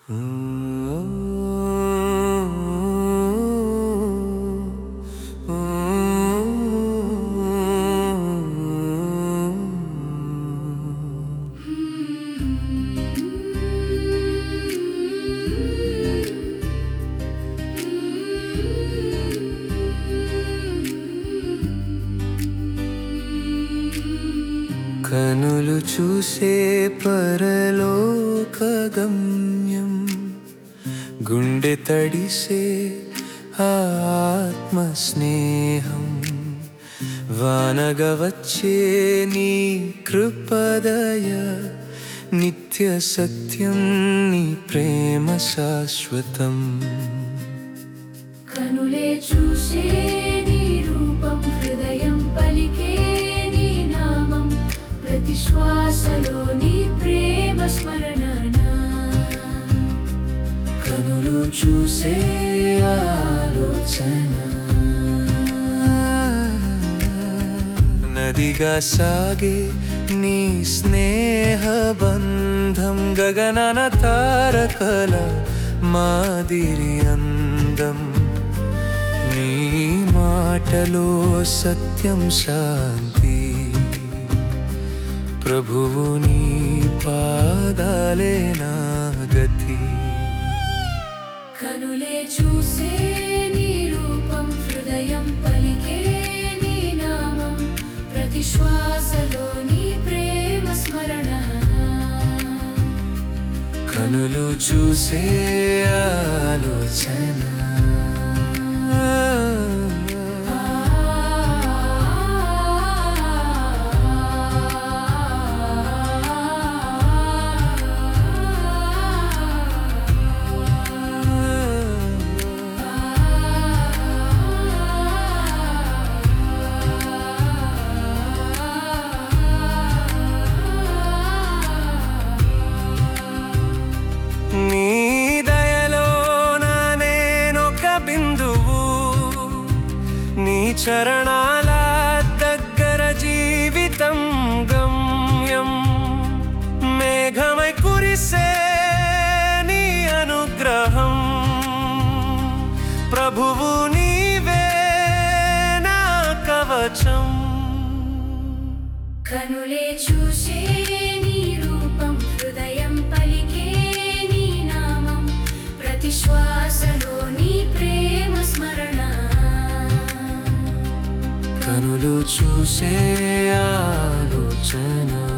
కనులు చూసే పరలోక గమ్యం గుండె తడిసే ఆత్మ స్నేహం వానగా వచ్చే నీ కృపదయ నిత్య సత్యం నీ ప్రేమ శాశ్వతం కనులే చూసే నీ రూపం హృదయం పలికే నీ నామం ప్రతి శ్వాసలో నీ ప్రేమ స్మరణ కనులు చూసే ఆలోచన నదిగా సాగే నీ స్నేహ బంధం గగనన తారకల మాదిరి అందం నీ మాటలో సత్యం శాంతి ప్రభువు నీ పాదాలే నా గతి కనులే చూసే నీ రూపం హృదయం పలికే నీ నామం ప్రతి శ్వాసలో నీ ప్రేమ స్మరణ కనులు చూసే ఆలోచన నీ దయలోన నేనొక బిందువు నీ చరణాల దగ్గర జీవితం గమ్యం మేఘమై కురిసే నీ అనుగ్రహం ప్రభువు నీవే నా కవచం కనులే చూసే నీ రూపం హృదయం పలికే నీ నామం ప్రతి శ్వాసలో నీ ప్రేమ స్మరణ కనులు చూసే ఆలోచన